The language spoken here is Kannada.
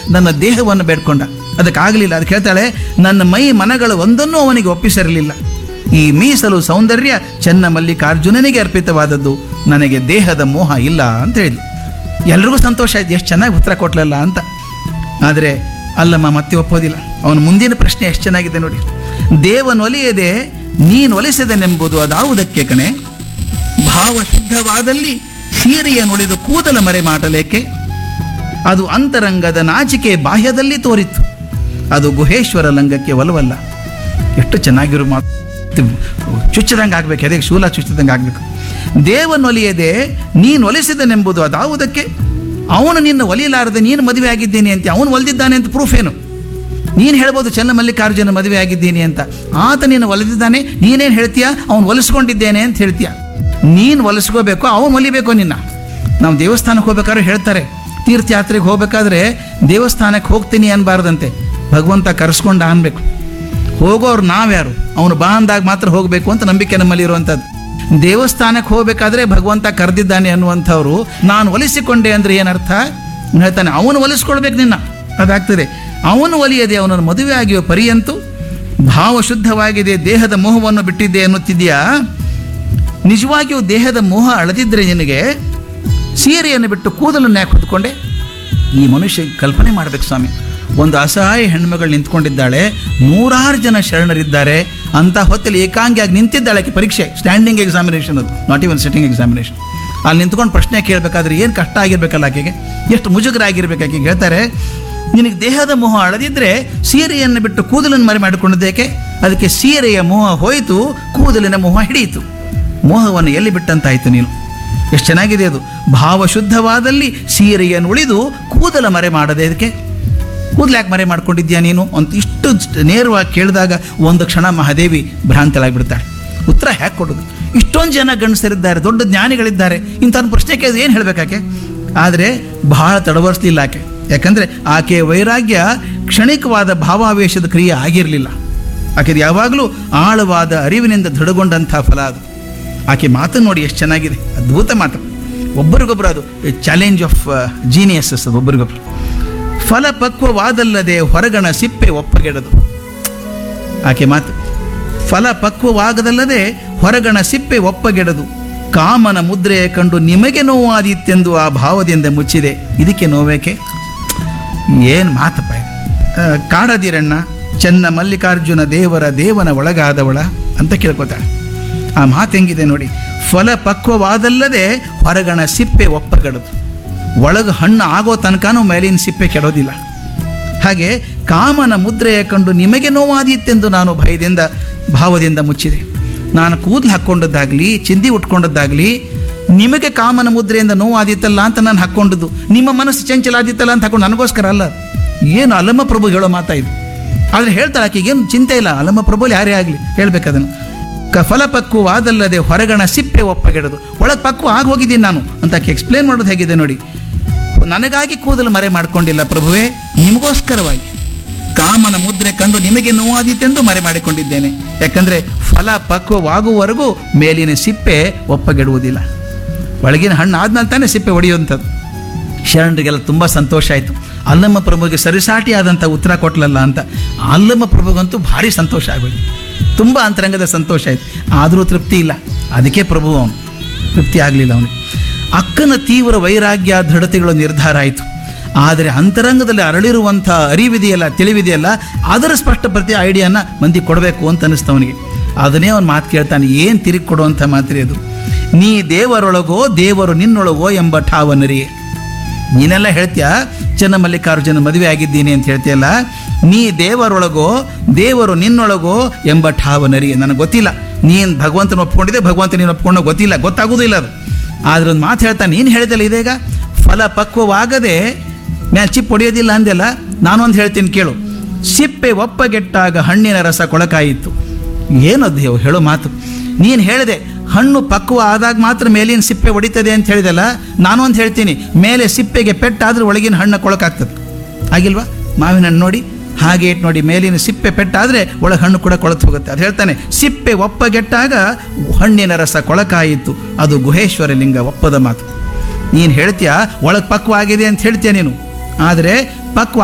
ನನ್ನ ದೇಹವನ್ನು ಬೇಡ್ಕೊಂಡ ಅದಕ್ಕಾಗಲಿಲ್ಲ ಅದಕ್ಕೆ ಹೇಳ್ತಾಳೆ ನನ್ನ ಮೈ ಮನಗಳು ಒಂದನ್ನೂ ಅವನಿಗೆ ಒಪ್ಪಿಸಿರಲಿಲ್ಲ ಈ ಮೀಸಲು ಸೌಂದರ್ಯ ಚೆನ್ನ ಮಲ್ಲಿಕಾರ್ಜುನನಿಗೆ ಅರ್ಪಿತವಾದದ್ದು ನನಗೆ ದೇಹದ ಮೋಹ ಇಲ್ಲ ಅಂತ ಹೇಳಿದ್ಲು ಎಲ್ರಿಗೂ ಸಂತೋಷ ಆಯ್ತು ಎಷ್ಟು ಚೆನ್ನಾಗಿ ಉತ್ತರ ಕೊಟ್ಲಲ್ಲ ಅಂತ ಆದರೆ ಅಲ್ಲಮ್ಮ ಮತ್ತೆ ಒಪ್ಪೋದಿಲ್ಲ ಅವನ ಮುಂದಿನ ಪ್ರಶ್ನೆ ಎಷ್ಟು ಚೆನ್ನಾಗಿದೆ ನೋಡಿ ದೇವನೊಲಿಯದೆ ನೀನು ಒಲಿಸದನೆಂಬುದು ಅದಾವುದಕ್ಕೆ ಕಣೆ ಭಾವ ಶುದ್ಧವಾದಲ್ಲಿ ಸೀರೆಯ ನುಡಿದು ಕೂದಲ ಮರೆ ಮಾಡಲೇಕೆ ಅದು ಅಂತರಂಗದ ನಾಚಿಕೆ ಬಾಹ್ಯದಲ್ಲಿ ತೋರಿತ್ತು ಅದು ಗುಹೇಶ್ವರ ಲಂಗಕ್ಕೆ ಒಲವಲ್ಲ ಎಷ್ಟು ಚೆನ್ನಾಗಿರೋ ಮಾತು ಚುಚ್ಚದಂಗೆ ಆಗ್ಬೇಕು ಎದೆಗೆ ಶೂಲ ಚುಚ್ಚದಂಗೆ ಆಗ್ಬೇಕು ದೇವನೊಲಿಯದೆ ನೀನು ಒಲಿಸಿದನೆಂಬುದು ಅದಾವುದಕ್ಕೆ ಅವನು ನಿನ್ನ ಒಲಿಲಾರದೆ ನೀನು ಮದುವೆ ಆಗಿದ್ದೀನಿ ಅಂತ ಅವನು ಒಲಿದಿದ್ದಾನೆ ಅಂತ ಪ್ರೂಫ್ ಏನು ನೀನು ಹೇಳ್ಬೋದು ಚೆನ್ನ ಮಲ್ಲಿಕಾರ್ಜುನ ಮದುವೆ ಆಗಿದ್ದೀನಿ ಅಂತ ಆತ ನೀನು ಒಲಿದಿದ್ದಾನೆ ನೀನೇನು ಹೇಳ್ತೀಯ ಅವನು ಒಲಿಸ್ಕೊಂಡಿದ್ದೇನೆ ಅಂತ ಹೇಳ್ತೀಯ ನೀನು ಒಲಿಸ್ಕೋಬೇಕು ಅವನು ಒಲಿಬೇಕು ನಿನ್ನ ನಾವು ದೇವಸ್ಥಾನಕ್ಕೆ ಹೋಗ್ಬೇಕಾದ್ರೆ ಹೇಳ್ತಾರೆ ತೀರ್ಥಯಾತ್ರೆಗೆ ಹೋಗ್ಬೇಕಾದ್ರೆ ದೇವಸ್ಥಾನಕ್ಕೆ ಹೋಗ್ತೀನಿ ಅನ್ಬಾರ್ದಂತೆ ಭಗವಂತ ಕರೆಸ್ಕೊಂಡ ಅನ್ಬೇಕು ಹೋಗೋರು ನಾವ್ಯಾರು ಅವನು ಬಾ ಅಂದಾಗ ಮಾತ್ರ ಹೋಗಬೇಕು ಅಂತ ನಂಬಿಕೆ ನಮ್ಮಲ್ಲಿ ಇರುವಂಥದ್ದು ದೇವಸ್ಥಾನಕ್ಕೆ ಹೋಗಬೇಕಾದ್ರೆ ಭಗವಂತ ಕರೆದಿದ್ದಾನೆ ಅನ್ನುವಂಥವ್ರು ನಾನು ಒಲಿಸಿಕೊಂಡೆ ಅಂದರೆ ಏನರ್ಥ ಅವ್ನು ಹೇಳ್ತಾನೆ ಅವನು ಒಲಿಸ್ಕೊಳ್ಬೇಕು ನಿನ್ನ ಅದಾಗ್ತದೆ ಅವನು ಒಲಿಯದೆ ಅವನನ್ನು ಮದುವೆ ಆಗಿಯೋ ಪರ್ಯಂತು ಭಾವ ಶುದ್ಧವಾಗಿದೆ ದೇಹದ ಮೋಹವನ್ನು ಬಿಟ್ಟಿದ್ದೆ ಅನ್ನುತ್ತಿದೆಯಾ ನಿಜವಾಗಿಯೂ ದೇಹದ ಮೋಹ ಅಳದಿದ್ರೆ ನಿನಗೆ ಸೀರೆಯನ್ನು ಬಿಟ್ಟು ಕೂದಲನ್ನು ಯಾಕೆ ಹೊತ್ಕೊಂಡೆ ಈ ಮನುಷ್ಯ ಕಲ್ಪನೆ ಮಾಡಬೇಕು ಸ್ವಾಮಿ ಒಂದು ಅಸಹಾಯ ಹೆಣ್ಮಗಳು ನಿಂತ್ಕೊಂಡಿದ್ದಾಳೆ ನೂರಾರು ಜನ ಶರಣರಿದ್ದಾರೆ ಅಂತ ಹೊತ್ತಲ್ಲಿ ಏಕಾಂಗಿಯಾಗಿ ನಿಂತಿದ್ದಾಳೆ ಆಕೆ ಪರೀಕ್ಷೆ ಸ್ಟ್ಯಾಂಡಿಂಗ್ ಎಕ್ಸಾಮಿನೇಷನ್ ಅದು ನಾಟ್ ಇವನ್ ಸಿಟ್ಟಿಂಗ್ ಎಕ್ಸಾಮಿನೇಷನ್ ಅಲ್ಲಿ ನಿಂತ್ಕೊಂಡು ಪ್ರಶ್ನೆ ಕೇಳಬೇಕಾದ್ರೆ ಏನು ಕಷ್ಟ ಆಗಿರ್ಬೇಕಲ್ಲ ಆಕೆಗೆ ಎಷ್ಟು ಮುಜುಗರ ಆಗಿರ್ಬೇಕು ಆಕೆಗೆ ಹೇಳ್ತಾರೆ ನಿನಗೆ ದೇಹದ ಮೋಹ ಅಳದಿದ್ರೆ ಸೀರೆಯನ್ನು ಬಿಟ್ಟು ಕೂದಲನ್ನು ಮರೆ ಮಾಡಿಕೊಂಡಿದ್ದೇಕೆ ಅದಕ್ಕೆ ಸೀರೆಯ ಮೋಹ ಹೋಯಿತು ಕೂದಲಿನ ಮೋಹ ಹಿಡಿಯಿತು ಮೋಹವನ್ನು ಎಲ್ಲಿ ಬಿಟ್ಟಂತಾಯ್ತು ನೀನು ಎಷ್ಟು ಚೆನ್ನಾಗಿದೆ ಅದು ಭಾವಶುದ್ಧವಾದಲ್ಲಿ ಸೀರೆಯನ್ನು ಉಳಿದು ಕೂದಲ ಮರೆ ಮಾಡದೆ ಅದಕ್ಕೆ ಕೂದಲು ಯಾಕೆ ಮರೆ ಮಾಡ್ಕೊಂಡಿದ್ಯಾ ನೀನು ಅಂತ ಇಷ್ಟು ನೇರವಾಗಿ ಕೇಳಿದಾಗ ಒಂದು ಕ್ಷಣ ಮಹಾದೇವಿ ಭ್ರಾಂತಳಾಗ್ಬಿಡ್ತಾಳೆ ಉತ್ತರ ಹ್ಯಾಕೆ ಕೊಡೋದು ಇಷ್ಟೊಂದು ಜನ ಗಂಡಸರಿದ್ದಾರೆ ದೊಡ್ಡ ಜ್ಞಾನಿಗಳಿದ್ದಾರೆ ಇಂಥ ಪ್ರಶ್ನೆ ಕೇಳಿದ್ರೆ ಏನು ಹೇಳಬೇಕಾಕೆ ಆದರೆ ಬಹಳ ತಡವರಿಸಲಿಲ್ಲ ಆಕೆ ಯಾಕಂದರೆ ಆಕೆಯ ವೈರಾಗ್ಯ ಕ್ಷಣಿಕವಾದ ಭಾವಾವೇಶದ ಕ್ರಿಯೆ ಆಗಿರಲಿಲ್ಲ ಆಕೆದು ಯಾವಾಗಲೂ ಆಳವಾದ ಅರಿವಿನಿಂದ ದೃಢಗೊಂಡಂಥ ಫಲ ಅದು ಆಕೆ ಮಾತು ನೋಡಿ ಎಷ್ಟು ಚೆನ್ನಾಗಿದೆ ಅದ್ಭುತ ಮಾತು ಒಬ್ಬರಿಗೊಬ್ಬರು ಅದು ಚಾಲೆಂಜ್ ಆಫ್ ಜೀನಿಯಸಸ್ ಅದು ಒಬ್ಬರಿಗೊಬ್ಬರು ಫಲಪಕ್ವವಾದಲ್ಲದೆ ಹೊರಗಣ ಸಿಪ್ಪೆ ಒಪ್ಪಗೆಡದು ಆಕೆ ಮಾತು ಫಲಪಕ್ವವಾಗದಲ್ಲದೆ ಹೊರಗಣ ಸಿಪ್ಪೆ ಒಪ್ಪಗೆಡದು ಕಾಮನ ಮುದ್ರೆಯ ಕಂಡು ನಿಮಗೆ ನೋವಾದೀತೆಂದು ಆ ಭಾವದಿಂದ ಮುಚ್ಚಿದೆ ಇದಕ್ಕೆ ನೋವೇಕೆ ಏನು ಮಾತಪ್ಪ ಇದು ಆ, ಕಾಡದಿರಣ್ಣ ಚೆನ್ನ ಮಲ್ಲಿಕಾರ್ಜುನ ದೇವರ ದೇವನ ಒಳಗಾದವಳ ಅಂತ ಕೇಳ್ಕೊತಾಳೆ ಆ ಮಾತು ಹೆಂಗಿದೆ ನೋಡಿ ಫಲ ಪಕ್ವವಾದಲ್ಲದೆ ಹೊರಗಣ ಸಿಪ್ಪೆ ಒಪ್ಪಗಡದು ಒಳಗೆ ಹಣ್ಣು ಆಗೋ ತನಕನೂ ಮೇಲಿನ ಸಿಪ್ಪೆ ಕೆಡೋದಿಲ್ಲ ಹಾಗೆ ಕಾಮನ ಮುದ್ರೆಯ ಕಂಡು ನಿಮಗೆ ನೋವಾದೀತೆಂದು ನಾನು ಭಯದಿಂದ ಭಾವದಿಂದ ಮುಚ್ಚಿದೆ ನಾನು ಕೂದಲು ಹಾಕ್ಕೊಂಡದ್ದಾಗಲಿ ಚಿಂದಿ ಉಟ್ಕೊಂಡದ್ದಾಗಲಿ ನಿಮಗೆ ಕಾಮನ ಮುದ್ರೆಯಿಂದ ನೋವಾದೀತಲ್ಲ ಅಂತ ನಾನು ಹಾಕ್ಕೊಂಡದ್ದು ನಿಮ್ಮ ಮನಸ್ಸು ಚಂಚಲ ಆದಿತ್ತಲ್ಲ ಅಂತ ಹಾಕೊಂಡು ನನಗೋಸ್ಕರ ಅಲ್ಲ ಏನು ಅಲಮ ಪ್ರಭು ಹೇಳೋ ಮಾತಾ ಇದು ಆದರೆ ಹೇಳ್ತಾಳೆ ಆಕೆಗೆ ಏನು ಚಿಂತೆ ಇಲ್ಲ ಅಲಮ ಪ್ರಭುಲಿ ಯಾರೇ ಆಗಲಿ ಹೇಳ್ಬೇಕದನ್ನು ಕ ಫಲಪಕ್ವವಾದಲ್ಲದೆ ಹೊರಗಣ ಸಿಪ್ಪೆ ಒಪ್ಪಗೆಡದು ಒಳಗೆ ಪಕ್ವ ಆಗಿ ಹೋಗಿದ್ದೀನಿ ನಾನು ಅಂತ ಆಕೆ ಎಕ್ಸ್ಪ್ಲೇನ್ ಮಾಡೋದು ಹೇಗಿದೆ ನೋಡಿ ನನಗಾಗಿ ಕೂದಲು ಮರೆ ಮಾಡ್ಕೊಂಡಿಲ್ಲ ಪ್ರಭುವೇ ನಿಮಗೋಸ್ಕರವಾಗಿ ಕಾಮನ ಮುದ್ರೆ ಕಂಡು ನಿಮಗೆ ನೋವಾದೀತೆಂದು ಮರೆ ಮಾಡಿಕೊಂಡಿದ್ದೇನೆ ಯಾಕಂದ್ರೆ ಫಲ ಪಕ್ವವಾಗುವವರೆಗೂ ಮೇಲಿನ ಸಿಪ್ಪೆ ಒಪ್ಪಗೆಡುವುದಿಲ್ಲ ಒಳಗಿನ ಹಣ್ಣು ಆದ್ಮೇಲೆ ತಾನೇ ಸಿಪ್ಪೆ ಹೊಡೆಯುವಂಥದ್ದು ಶರಣರಿಗೆಲ್ಲ ತುಂಬ ಸಂತೋಷ ಆಯಿತು ಅಲ್ಲಮ್ಮ ಪ್ರಭುಗೆ ಸರಿಸಾಟಿಯಾದಂಥ ಉತ್ತರ ಕೊಟ್ಲಲ್ಲ ಅಂತ ಅಲ್ಲಮ್ಮ ಪ್ರಭುಗಂತೂ ಭಾರಿ ಸಂತೋಷ ಆಗೋಯ್ತು ತುಂಬ ಅಂತರಂಗದ ಸಂತೋಷ ಆಯಿತು ಆದರೂ ತೃಪ್ತಿ ಇಲ್ಲ ಅದಕ್ಕೆ ಪ್ರಭು ಅವನು ತೃಪ್ತಿ ಆಗಲಿಲ್ಲ ಅವನಿಗೆ ಅಕ್ಕನ ತೀವ್ರ ವೈರಾಗ್ಯ ದೃಢತೆಗಳು ನಿರ್ಧಾರ ಆಯಿತು ಆದರೆ ಅಂತರಂಗದಲ್ಲಿ ಅರಳಿರುವಂಥ ಅರಿವಿದೆಯಲ್ಲ ತಿಳಿವಿದೆಯಲ್ಲ ಅದರ ಸ್ಪಷ್ಟ ಪ್ರತಿ ಐಡಿಯಾನ ಮಂದಿ ಕೊಡಬೇಕು ಅಂತ ಅನಿಸ್ತು ಅವನಿಗೆ ಅದನ್ನೇ ಅವನು ಮಾತು ಕೇಳ್ತಾನೆ ಏನು ತಿರುಗಿ ಕೊಡುವಂಥ ಮಾತ್ರೆ ಅದು ನೀ ದೇವರೊಳಗೋ ದೇವರು ನಿನ್ನೊಳಗೋ ಎಂಬ ಠಾವನರಿಯೇ ನೀನೆಲ್ಲ ಹೇಳ್ತೀಯ ಚನ್ನಮಲ್ಲಿಕಾರ್ಜುನ ಮದುವೆ ಆಗಿದ್ದೀನಿ ಅಂತ ಹೇಳ್ತೀಯಲ್ಲ ನೀ ದೇವರೊಳಗೋ ದೇವರು ನಿನ್ನೊಳಗೋ ಎಂಬ ಠಾವನರಿ ನನಗೆ ಗೊತ್ತಿಲ್ಲ ನೀನು ಭಗವಂತನ ಒಪ್ಕೊಂಡಿದ್ದೆ ಭಗವಂತ ನೀನು ಒಪ್ಕೊಂಡೋ ಗೊತ್ತಿಲ್ಲ ಗೊತ್ತಾಗೋದಿಲ್ಲ ಅದು ಆದ್ರೆ ಒಂದು ಮಾತು ಹೇಳ್ತಾನೆ ನೀನು ಹೇಳಿದಲ್ಲ ಇದೀಗ ಫಲ ಪಕ್ವವಾಗದೆ ಮ್ಯಾಲ್ ಚಿಪ್ ಹೊಡೆಯೋದಿಲ್ಲ ಅಂದೆಲ್ಲ ನಾನೊಂದು ಹೇಳ್ತೀನಿ ಕೇಳು ಸಿಪ್ಪೆ ಒಪ್ಪಗೆಟ್ಟಾಗ ಹಣ್ಣಿನ ರಸ ಕೊಳಕಾಯಿತು ಏನದು ಹೇಳು- ಹೇಳೋ ಮಾತು ನೀನು ಹೇಳಿದೆ ಹಣ್ಣು ಪಕ್ವ ಆದಾಗ ಮಾತ್ರ ಮೇಲಿನ ಸಿಪ್ಪೆ ಹೊಡಿತದೆ ಅಂತ ಹೇಳಿದಲ್ಲ ನಾನು ಅಂತ ಹೇಳ್ತೀನಿ ಮೇಲೆ ಸಿಪ್ಪೆಗೆ ಪೆಟ್ಟಾದ್ರೆ ಒಳಗಿನ ಹಣ್ಣು ಕೊಳಕಾಗ್ತದೆ ಆಗಿಲ್ವಾ ಮಾವಿನ ಹಣ್ಣು ನೋಡಿ ಹಾಗೆ ಇಟ್ಟು ನೋಡಿ ಮೇಲಿನ ಸಿಪ್ಪೆ ಪೆಟ್ಟಾದರೆ ಒಳಗೆ ಹಣ್ಣು ಕೂಡ ಕೊಳತು ಹೋಗುತ್ತೆ ಅದು ಹೇಳ್ತಾನೆ ಸಿಪ್ಪೆ ಒಪ್ಪಗೆಟ್ಟಾಗ ಹಣ್ಣಿನ ರಸ ಕೊಳಕಾಯಿತು ಅದು ಗುಹೇಶ್ವರ ಲಿಂಗ ಒಪ್ಪದ ಮಾತು ನೀನು ಹೇಳ್ತೀಯ ಒಳಗೆ ಪಕ್ವ ಆಗಿದೆ ಅಂತ ಹೇಳ್ತೀಯ ನೀನು ಆದರೆ ಪಕ್ವ